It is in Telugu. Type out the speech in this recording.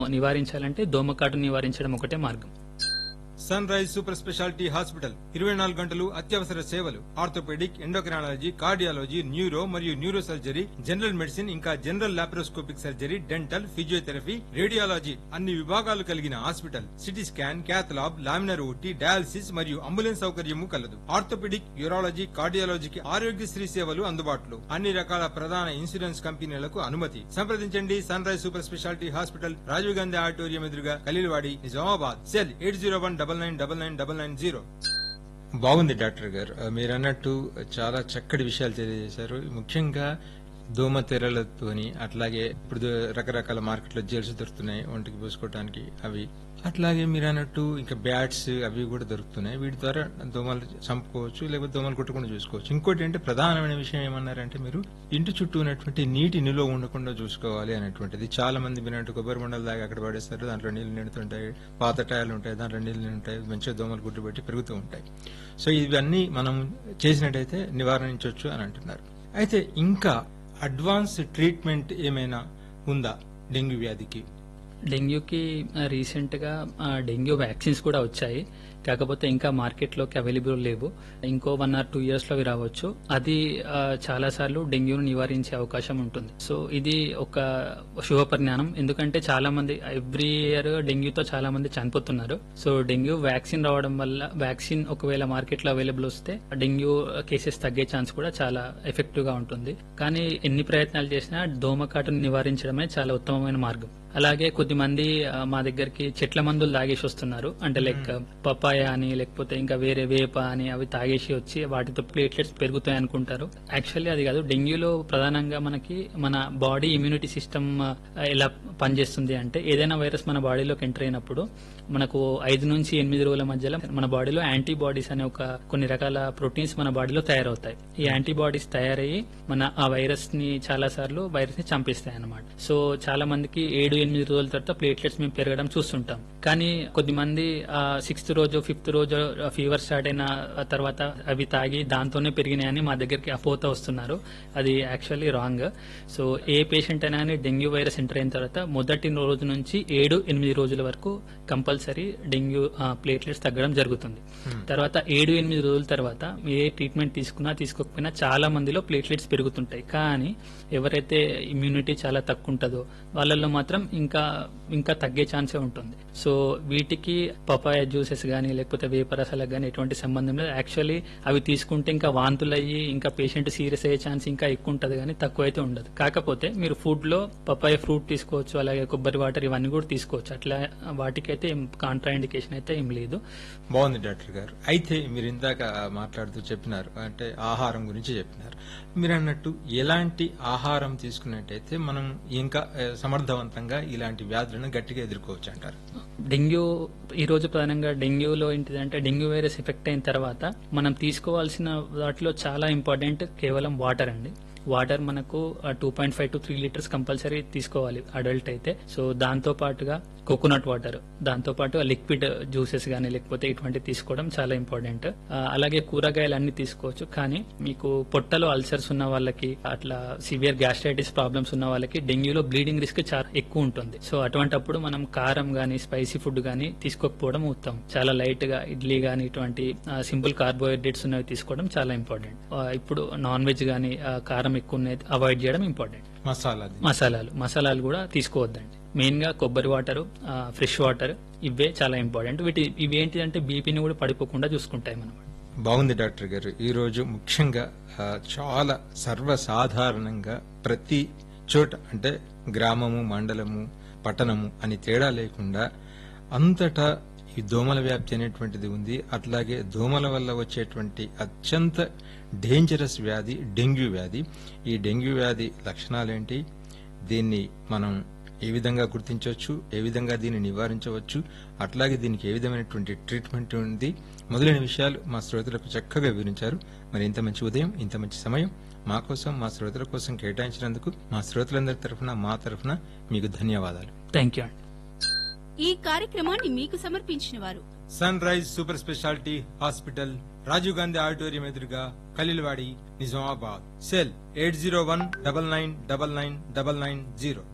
నివారించాలంటే దోమకాటు నివారించడం ఒకటే మార్గం sunrise super speciality hospital ఇరవై నాలుగు గంటలు అత్యవసర సేవలు ఆర్థోపెడిక్ ఎండోక్రాలజీ కార్డియాలజీ న్యూరో మరియు న్యూరో సర్జరీ జనరల్ మెడిసిన్ ఇంకా general laparoscopic surgery dental physiotherapy radiology అన్ని విభాగాలు కలిగిన hospital CT scan cath lab laminar OT dialysis మరియు అంబులెన్స్ సౌకర్యము కలదు ఆర్థోపెడిక్ యూరాలజీ కార్డియాలజీకి ఆరోగ్యశ్రీ సేవలు అందుబాటులో అన్ని రకాల ప్రధాన ఇన్సూరెన్స్ కంపెనీలకు అనుమతి సంప్రదించండి sunrise super speciality hospital Rajiv Gandhi auditorium ఎదురుగా Khaleelwadi Nizamabad cell eight zero one double nine double nine double nine zero బాగుంది డాక్టర్ గారు మీరు అన్నట్టు చాలా చక్కటి విషయాలు తెలియజేశారు ముఖ్యంగా దోమ తెరలతోని అట్లాగే ఇప్పుడు రకరకాల మార్కెట్లో జెల్స్ దొరుకుతున్నాయి ఒంటికి పూసుకోవడానికి అవి అట్లాగే మీరు అన్నట్టు ఇంకా బ్యాట్స్ అవి కూడా దొరుకుతున్నాయి వీటి ద్వారా దోమలు చంపుకోవచ్చు లేకపోతే దోమలు కొట్టకుండా చూసుకోవచ్చు ఇంకోటి అంటే ప్రధానమైన విషయం ఏమన్నారంటే మీరు ఇంటి చుట్టూ ఉన్నటువంటి నీటి నిల్వ ఉండకుండా చూసుకోవాలి అనేటువంటిది చాలా మంది విన్నట్టు కొబ్బరి మండల దాకా అక్కడ పడేస్తారు దాంట్లో నీళ్లు నిండుతుంటాయి పాత టైర్లు ఉంటాయి దాంట్లో నీళ్లు నిండుంటాయి మంచిగా దోమలు గుడ్డు పెట్టి పెరుగుతూ ఉంటాయి సో ఇవన్నీ మనం చేసినట్టయితే నివారించవచ్చు అని అంటున్నారు అయితే ఇంకా అడ్వాన్స్ ట్రీట్మెంట్ ఏమైనా ఉందా డెంగ్యూ వ్యాధికి డెంగ్యూకి ఆ, రీసెంట్ గా ఆ, డెంగ్యూ వ్యాక్సిన్స్ కూడా వచ్చాయి కాకపోతే ఇంకా మార్కెట్లోకి అవైలబుల్ లేవు ఇంకో వన్ ఆర్ టూ ఇయర్స్ లో అవి రావచ్చు అది ఆ, చాలా సార్లు డెంగ్యూను నివారించే అవకాశం ఉంటుంది సో ఇది ఒక శుభ పరిణామం ఎందుకంటే చాలా మంది ఎవ్రీ ఇయర్ డెంగ్యూతో చాలా మంది చనిపోతున్నారు సో డెంగ్యూ వ్యాక్సిన్ రావడం వల్ల వ్యాక్సిన్ ఒకవేళ మార్కెట్ లో అవైలబుల్ వస్తే డెంగ్యూ కేసెస్ తగ్గే ఛాన్స్ కూడా చాలా ఎఫెక్టివ్ గా ఉంటుంది కానీ ఎన్ని ప్రయత్నాలు చేసినా దోమకాటును నివారించడమే చాలా ఉత్తమమైన మార్గం అలాగే కొద్దిమంది ఆ, మా దగ్గరికి చెట్ల మందులు తాగేసి వస్తున్నారు అంటే లైక్ పపాయ అని లేకపోతే ఇంకా వేరే వేప అని అవి తాగేసి వచ్చి వాటితో ప్లేట్లెట్స్ పెరుగుతాయి అనుకుంటారు యాక్చువల్లీ అది కాదు డెంగ్యూలో ప్రధానంగా మనకి మన బాడీ ఇమ్యూనిటీ సిస్టమ్ ఎలా పనిచేస్తుంది అంటే ఏదైనా వైరస్ మన బాడీలోకి ఎంటర్ అయినప్పుడు మనకు ఐదు నుంచి ఎనిమిది రోజుల మధ్యలో మన బాడీలో యాంటీబాడీస్ అనే ఒక కొన్ని రకాల ప్రోటీన్స్ మన బాడీలో తయారవుతాయి ఈ యాంటీబాడీస్ తయారయ్యి మన ఆ వైరస్ ని చాలా సార్లు వైరస్ ని చంపేస్తాయి అన్నమాట సో చాలా మందికి ఏడు ఎనిమిది రోజుల తర్వాత ప్లేట్లెట్స్ మేము పెరగడం చూస్తుంటాం కానీ కొద్దిమంది సిక్స్త్ రోజు ఫిఫ్త్ రోజు ఫీవర్ స్టార్ట్ అయిన తర్వాత అవి తాగి దాంతోనే పెరిగినాయని మా దగ్గరికి పోతా వస్తున్నారు అది actually wrong so a patient అయినా కానీ డెంగ్యూ వైరస్ ఎంటర్ అయిన తర్వాత మొదటి రోజు నుంచి ఏడు ఎనిమిది రోజుల వరకు కంపల్సరీ డెంగ్యూ ప్లేట్లెట్స్ తగ్గడం జరుగుతుంది తర్వాత ఏడు ఎనిమిది రోజుల తర్వాత ఏ ట్రీట్మెంట్ తీసుకున్నా తీసుకోకపోయినా చాలా మందిలో ప్లేట్లెట్స్ పెరుగుతుంటాయి కానీ ఎవరైతే ఇమ్యూనిటీ చాలా తక్కువ ఉంటుందో వాళ్ళల్లో మాత్రం ఇంకా ఇంకా తగ్గే ఛాన్సే ఉంటుంది సో వీటికి పపాయ జ్యూసెస్ కానీ లేకపోతే వేపరసాలకు కానీ ఎటువంటి సంబంధం లేదు యాక్చువల్లీ అవి తీసుకుంటే ఇంకా వాంతులు అయ్యి ఇంకా పేషెంట్ సీరియస్ అయ్యే ఛాన్స్ ఇంకా ఎక్కువ ఉంటుంది కానీ తక్కువ అయితే ఉండదు కాకపోతే మీరు ఫుడ్ లో పపాయ ఫ్రూట్ తీసుకోవచ్చు అలాగే కొబ్బరి వాటర్ ఇవన్నీ కూడా తీసుకోవచ్చు అట్లా వాటికైతే కాంట్రా ఇండికేషన్ అయితే ఏం లేదు బాగుంది డాక్టర్ గారు అయితే మీరు ఇందాక మాట్లాడుతూ చెప్పినారు అంటే ఆహారం గురించి చెప్పినారు మీరు అన్నట్టు ఎలాంటి ఆహారం తీసుకున్నట్టయితే మనం ఇంకా ఆ, సమర్థవంతంగా ఇలాంటి వ్యాధులను గట్టిగా ఎదుర్కోవచ్చు అంటారు డెంగ్యూ ఈ రోజు ప్రధానంగా డెంగ్యూలో ఏంటిదంటే డెంగ్యూ వైరస్ ఎఫెక్ట్ అయిన తర్వాత మనం తీసుకోవాల్సిన వాటిలో చాలా ఇంపార్టెంట్ కేవలం వాటర్ అండి వాటర్ మనకు two point five to three litres compulsory తీసుకోవాలి అడల్ట్ అయితే సో దాంతో పాటుగా కోకోనట్ వాటర్ దాంతో పాటు లిక్విడ్ జ్యూసెస్ కానీ లేకపోతే ఇటువంటివి తీసుకోవడం చాలా ఇంపార్టెంట్ ఆ, అలాగే కూరగాయలు అన్ని తీసుకోవచ్చు కానీ మీకు పొట్టలో అల్సర్స్ ఉన్న వాళ్ళకి అట్లా సివియర్ గ్యాస్ట్రైటిస్ ప్రాబ్లమ్స్ ఉన్న వాళ్ళకి డెంగ్యూలో బ్లీడింగ్ రిస్క్ చాలా ఎక్కువ ఉంటుంది సో అటువంటప్పుడు మనం కారం గానీ స్పైసీ ఫుడ్ గానీ తీసుకోకపోవడం ఉత్తమం చాలా లైట్ గా ఇడ్లీ గానీ ఇటువంటి సింపుల్ కార్బోహైడ్రేట్స్ ఉన్నవి తీసుకోవడం చాలా ఇంపార్టెంట్ ఇప్పుడు నాన్ వెజ్ గానీ ఆ, కారం ఎక్కువ ఉన్నది అవాయిడ్ చేయడం ఇంపార్టెంట్ మసాలా మసాలాలు మసాలాలు కూడా తీసుకోవద్దండి మెయిన్ గా కొబ్బరి వాటర్ ఫ్రెష్ వాటర్ ఇవే చాలా ఇంపార్టెంట్ వీటి ఇవి ఏంటిదంటే బీపీని కూడా పడిపోకుండా చూసుకుంటాయి మనం బాగుంది డాక్టర్ గారు ఈ రోజు ముఖ్యంగా ఆ, చాలా సర్వసాధారణంగా ప్రతి చోట అంటే గ్రామము మండలము పట్టణము అని తేడా లేకుండా అంతటా ఈ దోమల వ్యాప్తి అనేటువంటిది ఉంది అట్లాగే దోమల వల్ల వచ్చేటువంటి అత్యంత డేంజరస్ వ్యాధి డెంగ్యూ వ్యాధి ఈ డెంగ్యూ వ్యాధి లక్షణాలేంటి దీన్ని మనం ఏ విధంగా గుర్తించవచ్చు ఏ విధంగా దీన్ని నివారించవచ్చు అట్లాగే దీనికి ఏ విధమైనటువంటి ట్రీట్మెంట్ ఉంది మొదలైన విషయాలు మా శ్రోతలకు చక్కగా వివరించారు మరి ఇంత మంచి ఉదయం ఇంత మంచి సమయం మా కోసం మా శ్రోతల కోసం కేటాయించినందుకు మా శ్రోతలందరి తరఫున మా తరఫున మీకు ధన్యవాదాలు థ్యాంక్ యూ అండి ఈ కార్యక్రమాన్ని మీకు సమర్పించిన వారు sunrise super speciality hospital Rajiv Gandhi auditorium ఎదురుగా Khaleelwadi Nizamabad cell eight zero one double nine double nine double nine zero